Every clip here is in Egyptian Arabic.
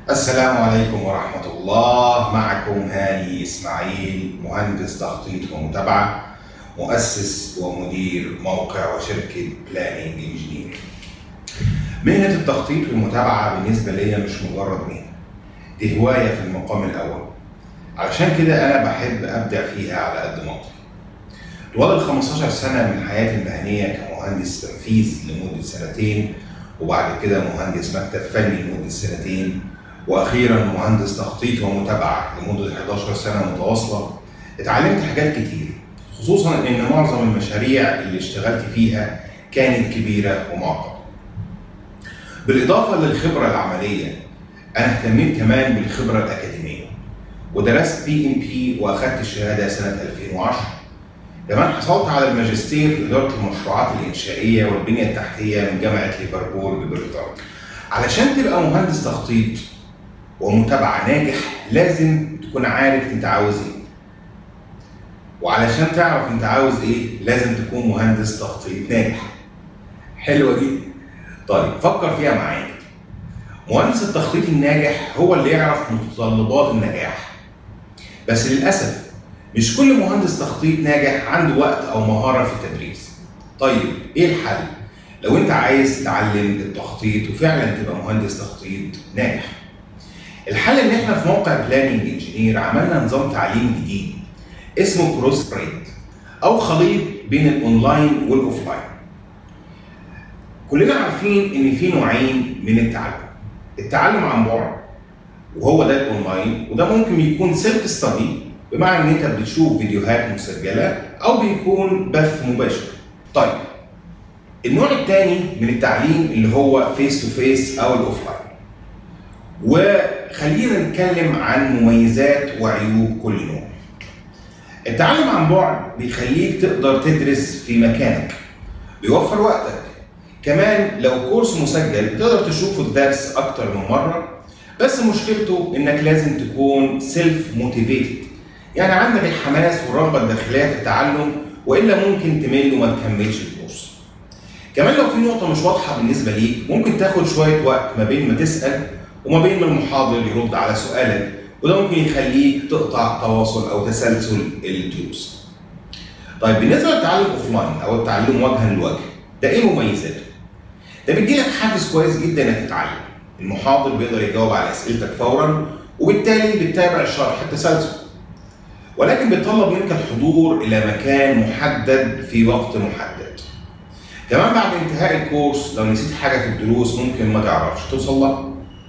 السلام عليكم ورحمة الله معكم هاني إسماعيل مهندس تخطيط ومتابعة مؤسس ومدير موقع وشركة بلانينج انجينير مهنة التخطيط والمتابعة بالنسبة ليا مش مجرد مهنة دي هواية في المقام الأول علشان كده أنا بحب أبدع فيها على قد ما أقدر طوال ال 15 سنة من حياتي المهنية كمهندس تنفيذ لمدة سنتين وبعد كده مهندس مكتب فني لمدة سنتين واخيرا مهندس تخطيط ومتابعه لمده 11 سنه متواصله اتعلمت حاجات كتير خصوصا ان معظم المشاريع اللي اشتغلت فيها كانت كبيره ومعقده بالاضافه للخبره العمليه انا اهتميت كمان بالخبره الاكاديميه ودرست بي ام بي واخدت الشهاده سنه 2010 كمان حصلت على الماجستير في اداره المشروعات الانشائيه والبنيه التحتيه من جامعه ليفربول ببريطانيا علشان تبقى مهندس تخطيط ومتابعة ناجح لازم تكون عارف انت عاوز ايه وعلشان تعرف انت عاوز ايه لازم تكون مهندس تخطيط ناجح حلوة دي طيب فكر فيها معايا مهندس التخطيط الناجح هو اللي يعرف متطلبات النجاح بس للأسف مش كل مهندس تخطيط ناجح عنده وقت أو مهارة في التدريس طيب ايه الحل؟ لو انت عايز تتعلم التخطيط وفعلا تبقى مهندس تخطيط ناجح الحل ان احنا في موقع بلاننج انجينير عملنا نظام تعليم جديد اسمه كروس بريد او خليط بين الاونلاين والاوفلاين كلنا عارفين ان في نوعين من التعلم التعلم عن بعد وهو ده الاونلاين وده ممكن يكون سيلف ستادي بمعنى ان انت بتشوف فيديوهات مسجله او بيكون بث مباشر طيب النوع الثاني من التعليم اللي هو فيس تو فيس او الاوفلاين وخلينا نتكلم عن مميزات وعيوب كل نوع. التعلم عن بعد بيخليك تقدر تدرس في مكانك بيوفر وقتك كمان لو كورس مسجل تقدر تشوف الدرس اكتر من مره بس مشكلته انك لازم تكون سيلف موتيفيتد يعني عندك الحماس والرغبه الداخليه في التعلم والا ممكن تمل وما تكملش الكورس كمان لو في نقطه مش واضحه بالنسبه ليك ممكن تاخد شويه وقت ما بين ما تسال وما بين ما المحاضر يرد على سؤالك وده ممكن يخليك تقطع تواصل او تسلسل الدروس. طيب بالنسبه للتعلم اوفلاين او التعلم وجها لوجه ده ايه مميزاته؟ ده بيديلك حافز كويس جدا انك تتعلم. المحاضر بيقدر يجاوب على اسئلتك فورا وبالتالي بتتابع الشرح التسلسل. ولكن بيتطلب منك الحضور الى مكان محدد في وقت محدد. كمان بعد انتهاء الكورس لو نسيت حاجه في الدروس ممكن ما تعرفش توصل لها.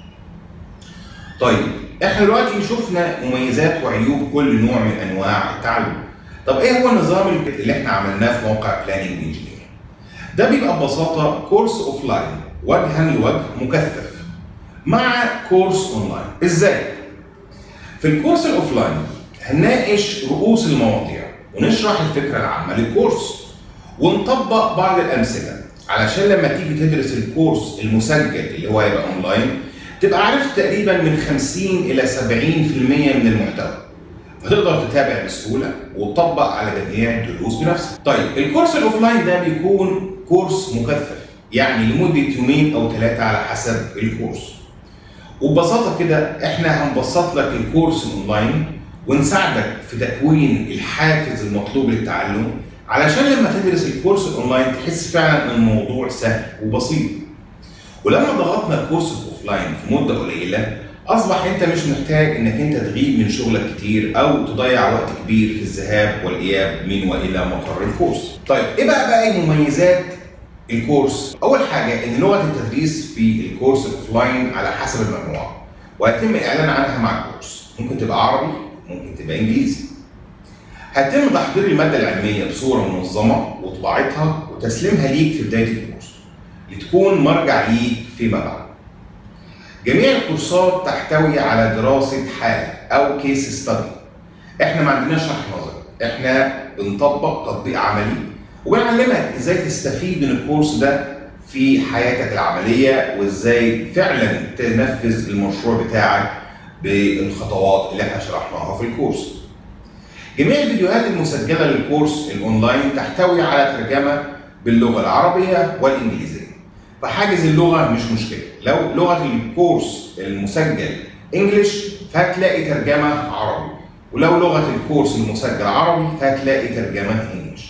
طيب احنا دلوقتي شفنا مميزات وعيوب كل نوع من انواع التعلم. طب ايه هو النظام اللي احنا عملناه في موقع بلاننج انجينير؟ ده بيبقى ببساطه كورس اوف لاين وجها لوجه مكثف مع كورس اونلاين. ازاي؟ في الكورس الاوف لاين هنناقش رؤوس المواضيع ونشرح الفكره العامه للكورس ونطبق بعض الامثله علشان لما تيجي تدرس الكورس المسجل اللي هو هيبقى اونلاين تبقى عرفت تقريبا من 50 الى 70% من المحتوى فتقدر تتابع بسهوله وتطبق على جميع الدروس بنفسك. طيب الكورس الاوفلاين ده بيكون كورس مكثف يعني لمده يومين او ثلاثه على حسب الكورس. وببساطه كده احنا هنبسط لك الكورس الاونلاين ونساعدك في تكوين الحافز المطلوب للتعلم علشان لما تدرس الكورس الاونلاين تحس فعلا ان الموضوع سهل وبسيط. ولما ضغطنا الكورس الاوفلاين في مده قليله اصبح انت مش محتاج انك انت تغيب من شغلك كتير او تضيع وقت كبير في الذهاب والاياب من والى مقر الكورس. طيب ايه بقى بقى مميزات الكورس؟ اول حاجه ان لغه التدريس في الكورس الاوفلاين على حسب المجموعه وهيتم الاعلان عنها مع الكورس. ممكن تبقى عربي ممكن تبقى انجليزي. هيتم تحضير الماده العلميه بصوره منظمه وطباعتها وتسليمها ليك في بدايه الكورس. لتكون مرجع ليك فيما بعد. جميع الكورسات تحتوي على دراسة حالة أو كيس ستادي. إحنا ما عندناش شرح نظري، إحنا بنطبق تطبيق عملي وبنعلمك إزاي تستفيد من الكورس ده في حياتك العملية وإزاي فعلا تنفذ المشروع بتاعك بالخطوات اللي إحنا شرحناها في الكورس. جميع الفيديوهات المسجلة للكورس الأونلاين تحتوي على ترجمة باللغة العربية والإنجليزية. فحاجز اللغه مش مشكله لو لغه الكورس المسجل انجلش فهتلاقي ترجمه عربي ولو لغه الكورس المسجل عربي فهتلاقي ترجمه انجلش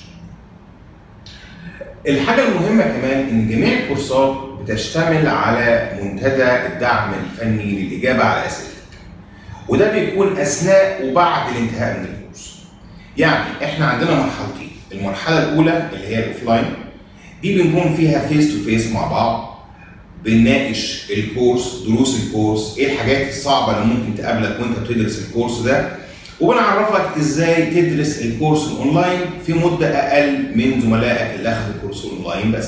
الحاجه المهمه كمان ان جميع الكورسات بتشتمل على منتدى الدعم الفني للاجابه على اسئلتك وده بيكون اثناء وبعد الانتهاء من الكورس يعني احنا عندنا مرحلتين المرحله الاولى اللي هي الاوفلاين دي بنكون فيها فيس تو فيس مع بعض بنناقش الكورس دروس الكورس ايه الحاجات الصعبه اللي ممكن تقابلك وانت بتدرس الكورس ده وبنعرفك ازاي تدرس الكورس الاونلاين في مده اقل من زملائك اللي اخذوا الكورس الاونلاين بس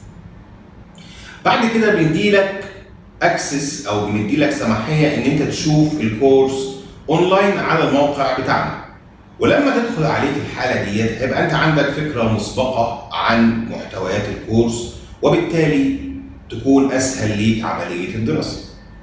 بعد كده بنديلك اكسس او بنديلك سماحيه ان انت تشوف الكورس اونلاين على الموقع بتاعنا ولما تدخل عليه في الحاله ديت هيبقى انت عندك فكره مسبقه عن محتويات الكورس وبالتالي تكون اسهل ليك عمليه الدراسه.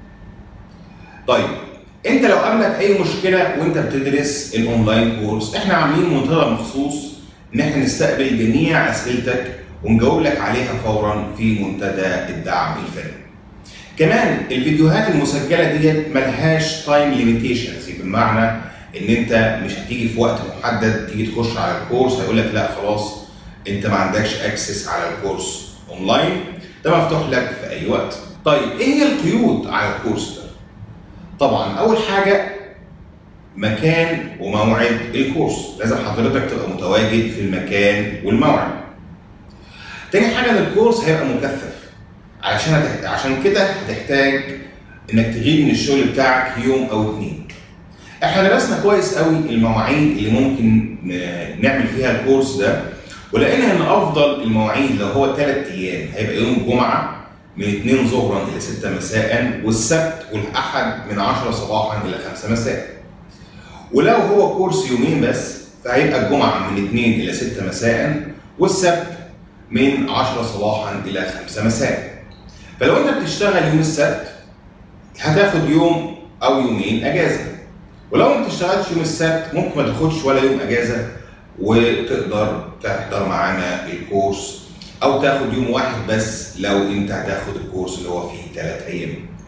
طيب انت لو قابلك اي مشكله وانت بتدرس الاونلاين كورس احنا عاملين منتدى مخصوص ان احنا نستقبل جميع اسئلتك ونجاوب لك عليها فورا في منتدى الدعم الفني. كمان الفيديوهات المسجله ديت ملهاش تايم ليميتيشنز بمعنى ان انت مش هتيجي في وقت محدد تيجي تخش على الكورس هيقول لك لا خلاص انت ما عندكش اكسس على الكورس اونلاين ده مفتوح لك في اي وقت. طيب ايه هي القيود على الكورس ده؟ طبعا اول حاجه مكان وموعد الكورس لازم حضرتك تبقى متواجد في المكان والموعد. تاني حاجه ان الكورس هيبقى مكثف علشان هتحت... عشان كده هتحتاج انك تغيب من الشغل بتاعك يوم او اتنين. احنا درسنا كويس قوي المواعيد اللي ممكن نعمل فيها الكورس ده ولقينا ان افضل المواعيد لو هو ثلاث ايام هيبقى يوم الجمعه من 2 ظهرا الى 6 مساء والسبت والاحد من 10 صباحا الى 5 مساء. ولو هو كورس يومين بس فهيبقى الجمعه من 2 الى 6 مساء والسبت من 10 صباحا الى 5 مساء. فلو انت بتشتغل يوم السبت هتاخد يوم او يومين اجازه. ولو ما بتشتغلش يوم السبت ممكن ما تاخدش ولا يوم اجازه وتقدر تحضر معانا الكورس او تاخد يوم واحد بس لو انت هتاخد الكورس اللي هو فيه ثلاث ايام.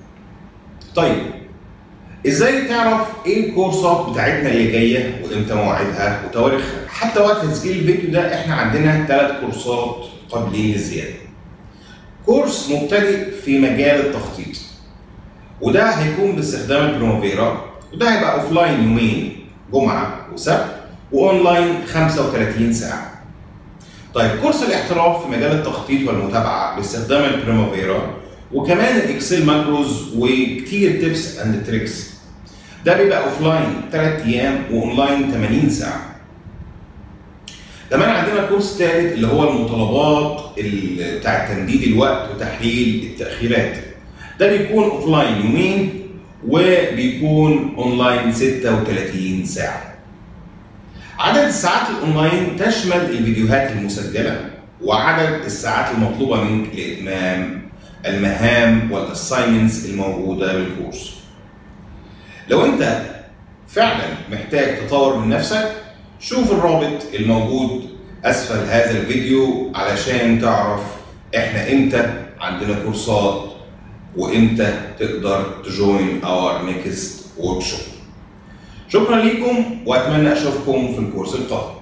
طيب ازاي تعرف ايه الكورسات بتاعتنا اللي جايه وامتى مواعيدها وتواريخها؟ حتى وقت تسجيل الفيديو ده احنا عندنا ثلاث كورسات قابلين للزياده. كورس مبتدئ في مجال التخطيط وده هيكون باستخدام البروموفيرا وده هيبقى اوف لاين يومين جمعه وسبت واونلاين 35 ساعه. طيب كورس الاحتراف في مجال التخطيط والمتابعه باستخدام البريمافيرا وكمان الاكسل ماكروز وكتير تيبس اند تريكس. ده بيبقى اوف لاين 3 ايام واونلاين 80 ساعه. كمان عندنا كورس ثالث اللي هو المتطلبات بتاع تمديد الوقت وتحليل التاخيرات. ده بيكون اوف لاين يومين وبيكون اونلاين 36 ساعه. عدد الساعات الاونلاين تشمل الفيديوهات المسجله وعدد الساعات المطلوبه منك لاتمام المهام والاساينمنتس الموجوده بالكورس. لو انت فعلا محتاج تطور من نفسك شوف الرابط الموجود اسفل هذا الفيديو علشان تعرف احنا امتى عندنا كورسات وامتى تقدر تجوين اور نيكست ورك شوب شكرا لكم واتمنى اشوفكم في الكورس القادم